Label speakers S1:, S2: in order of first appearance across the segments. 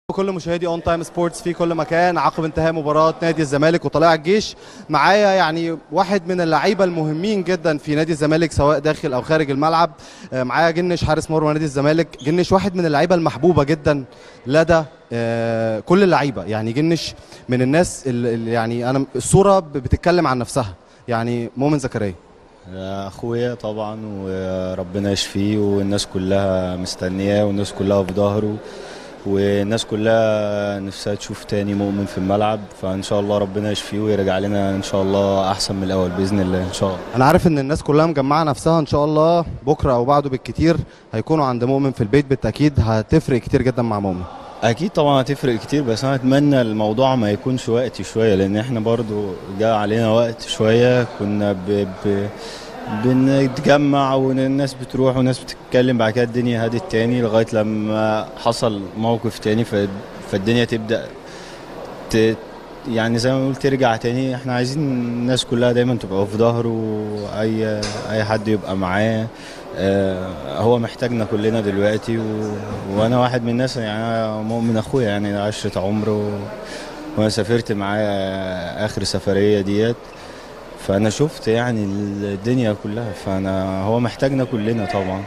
S1: كل مشاهدي اون تايم سبورتس في كل مكان عقب انتهاء مباراه نادي الزمالك وطلائع الجيش معايا يعني واحد من اللعيبه المهمين جدا في نادي الزمالك سواء داخل او خارج الملعب آه، معايا جنش حارس مرمى نادي الزمالك جنش واحد من اللعيبه المحبوبه جدا لدى آه، كل اللعيبه يعني جنش من الناس اللي يعني انا الصوره ب- بتتكلم عن نفسها يعني مؤمن زكريا
S2: اخويا طبعا وربنا يشفيه والناس كلها مستنياه والناس كلها في ظهره والناس كلها نفسها تشوف تاني مؤمن في الملعب فان شاء الله ربنا يشفيه ويرجع لنا ان شاء الله احسن من الاول باذن الله ان شاء الله
S1: انا عارف ان الناس كلها مجمعه نفسها ان شاء الله بكره او بعده بالكتير هيكونوا عند مؤمن في البيت بالتاكيد هتفرق كتير جدا مع مؤمن
S2: اكيد طبعا هتفرق كتير بس انا اتمنى الموضوع ما يكونش وقتي شويه لان احنا برضو جاء علينا وقت شويه كنا ب... ب... بنتجمع والناس بتروح والناس بتتكلم بعد كده الدنيا هدت تاني لغايه لما حصل موقف تاني ف... فالدنيا تبدا ت... يعني زي ما بنقول ترجع تاني احنا عايزين الناس كلها دايما تبقى في ظهره اي اي حد يبقى معاه آه، هو محتاجنا كلنا دلوقتي و... وانا واحد من الناس يعني أنا مؤمن اخويا يعني عشرة عمر و... وانا سافرت معاه اخر سفرية ديت فانا شفت يعني الدنيا كلها فانا هو محتاجنا كلنا طبعا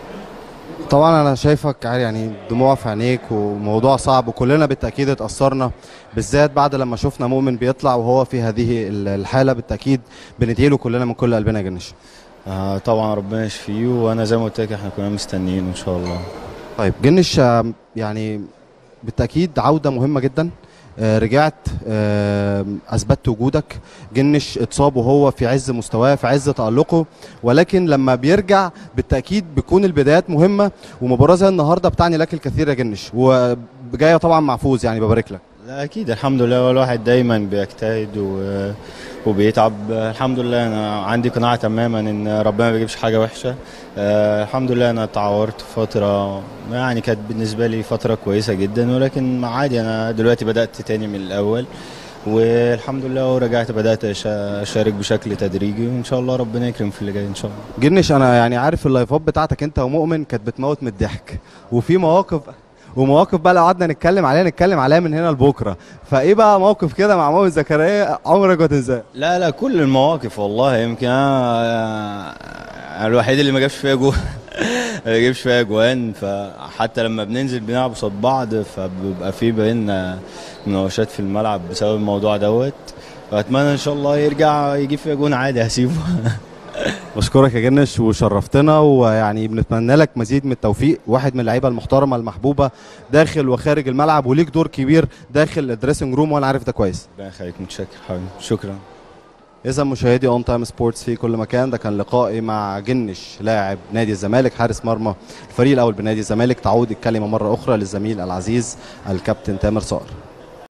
S1: طبعا انا شايفك يعني دموع في عينيك وموضوع صعب وكلنا بالتاكيد اتاثرنا بالذات بعد لما شفنا مؤمن بيطلع وهو في هذه الحاله بالتاكيد بندعيله كلنا من كل قلبنا يا جنش
S2: آه، طبعا ربنا يشفيه وانا زي ما قلت لك احنا كنا مستنيين ان شاء الله
S1: طيب جنش آم، يعني بالتاكيد عوده مهمه جدا آه، رجعت آم، اثبتت وجودك جنش اتصاب وهو في عز مستواه في عز تالقه ولكن لما بيرجع بالتاكيد بيكون البدايات مهمه ومباراه زي النهارده بتعني لك الكثير يا جنش وجايه طبعا مع فوز يعني ببارك لك
S2: لا اكيد الحمد لله هو الواحد دايما بيجتهد و... وبيتعب الحمد لله انا عندي قناعه تماما ان ربنا ما بيجيبش حاجه وحشه آه الحمد لله انا اتعورت فتره يعني كانت بالنسبه لي فتره كويسه جدا ولكن عادي انا دلوقتي بدات تاني من الاول والحمد لله ورجعت بدات أش- اشارك بشكل تدريجي وان شاء الله ربنا يكرم في اللي جاي ان شاء الله
S1: جنش انا يعني عارف اللايفات بتاعتك انت ومؤمن كانت بتموت من الضحك وفي مواقف ومواقف بقى لو قعدنا نتكلم عليها نتكلم عليها من هنا لبكره فايه بقى موقف كده مع مؤمن زكريا عمرك ما تنساه
S2: لا لا كل المواقف والله يمكن انا أنا الوحيد اللي ما جابش فيها جوان ما جابش فيها جوان فحتى لما بننزل بنلعب قصاد بعض فبيبقى في بينا مناوشات في الملعب بسبب الموضوع دوت فاتمنى ان شاء الله يرجع يجيب فيها جون عادي هسيبه
S1: بشكرك يا جنش وشرفتنا ويعني بنتمنى لك مزيد من التوفيق واحد من اللعيبه المحترمه المحبوبه داخل وخارج الملعب وليك دور كبير داخل الدريسنج روم وانا عارف ده كويس
S2: ربنا يخليك متشكر حبيبي شكرا
S1: اذا مشاهدي اون تايم سبورتس في كل مكان ده كان لقائي مع جنش لاعب نادي الزمالك حارس مرمى الفريق الاول بنادي الزمالك تعود الكلمه مره اخرى للزميل العزيز الكابتن تامر صقر